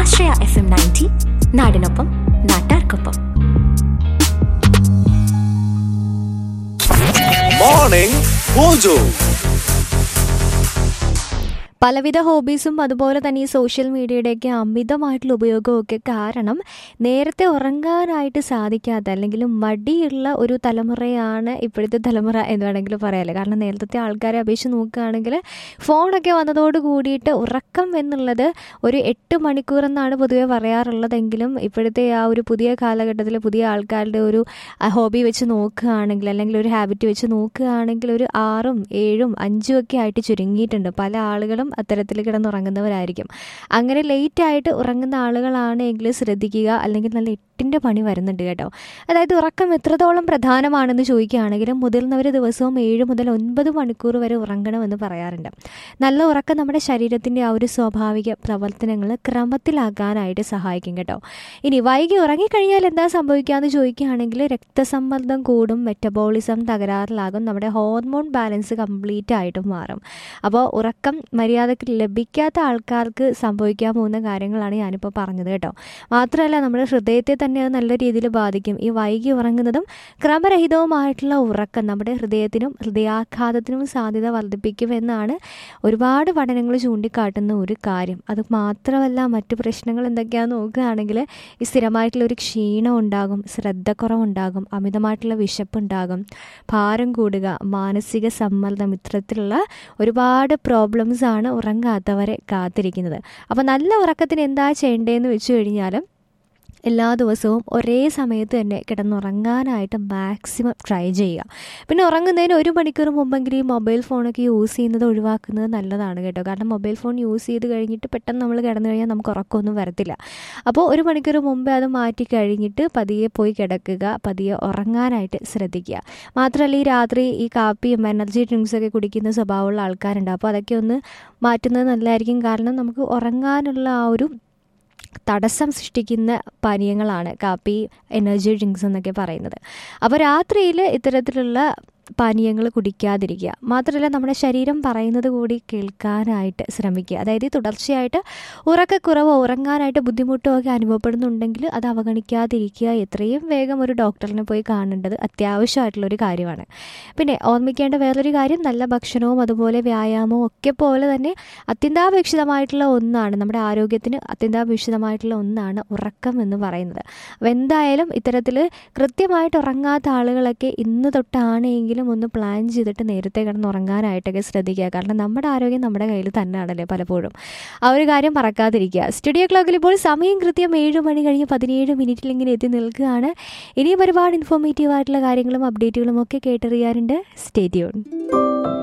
ആശ്രയ F M ninety നാടിനൊപ്പം നാട്ടാർക്കൊപ്പം Morning Mojo. പലവിധ ഹോബീസും അതുപോലെ തന്നെ ഈ സോഷ്യൽ മീഡിയയുടെയൊക്കെ അമിതമായിട്ടുള്ള ഉപയോഗമൊക്കെ കാരണം നേരത്തെ ഉറങ്ങാനായിട്ട് സാധിക്കാത്ത അല്ലെങ്കിൽ മടിയുള്ള ഒരു തലമുറയാണ് ഇപ്പോഴത്തെ തലമുറ എന്ന് വേണമെങ്കിൽ പറയാമല്ലോ കാരണം നേരത്തെ ആൾക്കാരെ അപേക്ഷിച്ച് നോക്കുകയാണെങ്കിൽ ഫോണൊക്കെ വന്നതോട് കൂടിയിട്ട് ഉറക്കം എന്നുള്ളത് ഒരു എട്ട് മണിക്കൂർ എന്നാണ് പൊതുവെ പറയാറുള്ളതെങ്കിലും ഇപ്പോഴത്തെ ആ ഒരു പുതിയ കാലഘട്ടത്തിൽ പുതിയ ആൾക്കാരുടെ ഒരു ഹോബി വെച്ച് നോക്കുകയാണെങ്കിൽ അല്ലെങ്കിൽ ഒരു ഹാബിറ്റ് വെച്ച് നോക്കുകയാണെങ്കിൽ ഒരു ആറും ഏഴും അഞ്ചും ഒക്കെ ആയിട്ട് ചുരുങ്ങിയിട്ടുണ്ട് പല ആളുകളും അത്തരത്തിൽ കിടന്നുറങ്ങുന്നവരായിരിക്കും അങ്ങനെ ലേറ്റ് ആയിട്ട് ഉറങ്ങുന്ന ആളുകളാണ് എങ്കിൽ ശ്രദ്ധിക്കുക അല്ലെങ്കിൽ നല്ല എട്ടിൻ്റെ പണി വരുന്നുണ്ട് കേട്ടോ അതായത് ഉറക്കം എത്രത്തോളം പ്രധാനമാണെന്ന് ചോദിക്കുകയാണെങ്കിലും മുതിർന്നവർ ദിവസവും ഏഴ് മുതൽ ഒൻപത് മണിക്കൂർ വരെ ഉറങ്ങണമെന്ന് പറയാറുണ്ട് നല്ല ഉറക്കം നമ്മുടെ ശരീരത്തിൻ്റെ ആ ഒരു സ്വാഭാവിക പ്രവർത്തനങ്ങൾ ക്രമത്തിലാക്കാനായിട്ട് സഹായിക്കും കേട്ടോ ഇനി വൈകി ഉറങ്ങിക്കഴിഞ്ഞാൽ എന്താ സംഭവിക്കുക എന്ന് ചോദിക്കുകയാണെങ്കിൽ രക്തസമ്മർദ്ദം കൂടും മെറ്റബോളിസം തകരാറിലാകും നമ്മുടെ ഹോർമോൺ ബാലൻസ് കംപ്ലീറ്റ് ആയിട്ട് മാറും അപ്പോൾ ഉറക്കം മര്യാദക്ക് ലഭിക്കാത്ത ആൾക്കാർക്ക് സംഭവിക്കാൻ പോകുന്ന കാര്യങ്ങളാണ് ഞാനിപ്പോൾ പറഞ്ഞത് കേട്ടോ മാത്രമല്ല നമ്മുടെ ഹൃദയത്തെ തന്നെ അത് നല്ല രീതിയിൽ ബാധിക്കും ഈ വൈകി ഉറങ്ങുന്നതും ക്രമരഹിതവുമായിട്ടുള്ള ഉറക്കം നമ്മുടെ ഹൃദയത്തിനും ഹൃദയാഘാതത്തിനും സാധ്യത വർദ്ധിപ്പിക്കുമെന്നാണ് ഒരുപാട് പഠനങ്ങൾ ചൂണ്ടിക്കാട്ടുന്ന ഒരു കാര്യം അത് മാത്രമല്ല മറ്റു പ്രശ്നങ്ങൾ എന്തൊക്കെയാണെന്ന് നോക്കുകയാണെങ്കിൽ ഈ സ്ഥിരമായിട്ടുള്ള ഒരു ക്ഷീണം ഉണ്ടാകും ശ്രദ്ധക്കുറവുണ്ടാകും അമിതമായിട്ടുള്ള വിശപ്പുണ്ടാകും ഭാരം കൂടുക മാനസിക സമ്മർദ്ദം ഇത്തരത്തിലുള്ള ഒരുപാട് പ്രോബ്ലംസ് ആണ് ഉറങ്ങാത്തവരെ കാത്തിരിക്കുന്നത് അപ്പോൾ നല്ല ഉറക്കത്തിന് എന്താ ചെയ്യേണ്ടതെന്ന് വെച്ച് കഴിഞ്ഞാൽ എല്ലാ ദിവസവും ഒരേ സമയത്ത് തന്നെ കിടന്നുറങ്ങാനായിട്ട് മാക്സിമം ട്രൈ ചെയ്യുക പിന്നെ ഉറങ്ങുന്നതിന് ഒരു മണിക്കൂർ മുമ്പെങ്കിലും ഈ മൊബൈൽ ഫോണൊക്കെ യൂസ് ചെയ്യുന്നത് ഒഴിവാക്കുന്നത് നല്ലതാണ് കേട്ടോ കാരണം മൊബൈൽ ഫോൺ യൂസ് ചെയ്ത് കഴിഞ്ഞിട്ട് പെട്ടെന്ന് നമ്മൾ കിടന്നു കഴിഞ്ഞാൽ നമുക്ക് ഉറക്കമൊന്നും വരത്തില്ല അപ്പോൾ ഒരു മണിക്കൂർ മുമ്പേ അത് മാറ്റി കഴിഞ്ഞിട്ട് പതിയെ പോയി കിടക്കുക പതിയെ ഉറങ്ങാനായിട്ട് ശ്രദ്ധിക്കുക മാത്രമല്ല ഈ രാത്രി ഈ കാപ്പിയും എനർജി ഡ്രിങ്ക്സൊക്കെ കുടിക്കുന്ന സ്വഭാവമുള്ള ആൾക്കാരുണ്ട് അപ്പോൾ അതൊക്കെ ഒന്ന് മാറ്റുന്നത് നല്ലതായിരിക്കും കാരണം നമുക്ക് ഉറങ്ങാനുള്ള ആ ഒരു തടസ്സം സൃഷ്ടിക്കുന്ന പാനീയങ്ങളാണ് കാപ്പി എനർജി ഡ്രിങ്ക്സ് എന്നൊക്കെ പറയുന്നത് അപ്പോൾ രാത്രിയിൽ ഇത്തരത്തിലുള്ള പാനീയങ്ങൾ കുടിക്കാതിരിക്കുക മാത്രമല്ല നമ്മുടെ ശരീരം പറയുന്നത് കൂടി കേൾക്കാനായിട്ട് ശ്രമിക്കുക അതായത് തുടർച്ചയായിട്ട് ഉറക്കക്കുറവോ ഉറങ്ങാനായിട്ട് ബുദ്ധിമുട്ടോ ഒക്കെ അനുഭവപ്പെടുന്നുണ്ടെങ്കിൽ അത് അവഗണിക്കാതിരിക്കുക എത്രയും വേഗം ഒരു ഡോക്ടറിനെ പോയി കാണേണ്ടത് അത്യാവശ്യമായിട്ടുള്ളൊരു കാര്യമാണ് പിന്നെ ഓർമ്മിക്കേണ്ട വേറൊരു കാര്യം നല്ല ഭക്ഷണവും അതുപോലെ വ്യായാമവും ഒക്കെ പോലെ തന്നെ അത്യന്താപേക്ഷിതമായിട്ടുള്ള ഒന്നാണ് നമ്മുടെ ആരോഗ്യത്തിന് അത്യന്താപേക്ഷിതമായിട്ടുള്ള ഒന്നാണ് ഉറക്കം എന്ന് പറയുന്നത് അപ്പോൾ എന്തായാലും ഇത്തരത്തിൽ കൃത്യമായിട്ട് ഉറങ്ങാത്ത ആളുകളൊക്കെ ഇന്ന് തൊട്ടാണെങ്കിലും ഒന്ന് പ്ലാൻ ചെയ്തിട്ട് നേരത്തെ കിടന്ന് ഉറങ്ങാനായിട്ടൊക്കെ ശ്രദ്ധിക്കുക കാരണം നമ്മുടെ ആരോഗ്യം നമ്മുടെ കയ്യിൽ തന്നെയാണല്ലേ പലപ്പോഴും ആ ഒരു കാര്യം മറക്കാതിരിക്കുക സ്റ്റുഡിയോ ക്ലോക്കിൽ ഇപ്പോൾ സമയം കൃത്യം ഏഴ് മണി കഴിഞ്ഞ് പതിനേഴ് മിനിറ്റിൽ ഇങ്ങനെ എത്തി നിൽക്കുകയാണ് ഇനിയും ഒരുപാട് ഇൻഫോർമേറ്റീവ് ആയിട്ടുള്ള കാര്യങ്ങളും അപ്ഡേറ്റുകളും ഒക്കെ കേട്ടറിയാറുണ്ട് സ്റ്റേറ്റ്യൂൺ